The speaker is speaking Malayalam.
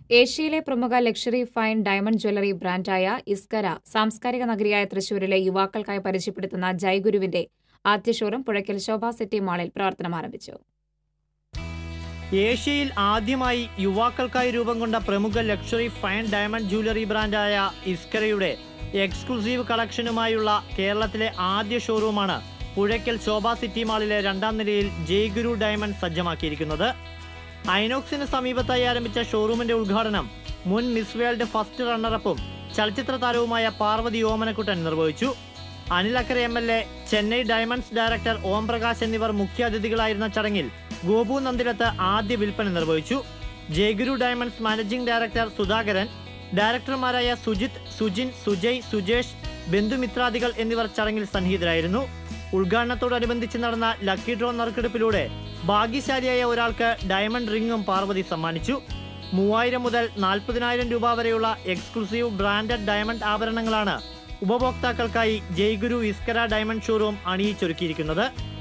ഏഷ്യയിലെ പ്രമുഖ ലക്ഷറി ഫൈൻ ഡയമണ്ട് ജ്വല്ലറി ബ്രാൻഡായ ഇസ്കര സാംസ്കാരിക നഗരിയായ തൃശൂരിലെ യുവാക്കൾക്കായി പരിചയപ്പെടുത്തുന്ന ജയ്ഗുരുവിന്റെ ആദ്യ ഷോറൂം പുഴയ്ക്കൽ ശോഭ സിറ്റി മാളിൽ പ്രവർത്തനം ആരംഭിച്ചു ഏഷ്യയിൽ ആദ്യമായി യുവാക്കൾക്കായി രൂപം കൊണ്ട പ്രമുഖ ലക്ഷറി ഫൈൻ ഡയമണ്ട് ജ്വല്ലറി ബ്രാൻഡായ ഇസ്കരയുടെ എക്സ്ക്ലൂസീവ് കളക്ഷനുമായുള്ള കേരളത്തിലെ ആദ്യ ഷോറൂമാണ് പുഴയ്ക്കൽ ശോഭ സിറ്റി മാളിലെ രണ്ടാം നിലയിൽ ജയ്ഗുരു ഡയമണ്ട് സജ്ജമാക്കിയിരിക്കുന്നത് ഐനോക്സിന് സമീപത്തായി ആരംഭിച്ച ഷോറൂമിന്റെ ഉദ്ഘാടനം മുൻ മിസ് വേൾഡ് ഫസ്റ്റ് റണ്ണറപ്പും ചലച്ചിത്ര താരവുമായ പാർവതി ഓമനക്കുട്ടൻ നിർവഹിച്ചു Anil Akkara M L A Chennai diamonds director Om Prakash എന്നിവർ മുഖ്യാതിഥികളായിരുന്ന ചടങ്ങിൽ ഗോപു നന്ദിലത്ത് ആദ്യ വിൽപ്പന നിർവഹിച്ചു Jayaguru diamonds managing director Sudhakaran ഡയറക്ടർമാരായ സുജിത് സുജിൻ സുജയ് സുജേഷ് ബന്ധുമിത്രാദികൾ എന്നിവർ ചടങ്ങിൽ സന്നിഹിതരായിരുന്നു ഉദ്ഘാടനത്തോടനുബന്ധിച്ച് നടന്ന ലക്കി ഡ്രോ നറുക്കെടുപ്പിലൂടെ ഭാഗ്യശാലിയായ ഒരാൾക്ക് ഡയമണ്ട് റിംഗും പാർവതി സമ്മാനിച്ചു മൂവായിരം മുതൽ നാൽപ്പതിനായിരം രൂപ വരെയുള്ള എക്സ്ക്ലൂസീവ് ബ്രാൻഡഡ് ഡയമണ്ട് ആഭരണങ്ങളാണ് ഉപഭോക്താക്കൾക്കായി ജയ്ഗുരു ഇസ്കര ഡയമണ്ട് ഷോറൂം അണിയിച്ചൊരുക്കിയിരിക്കുന്നത്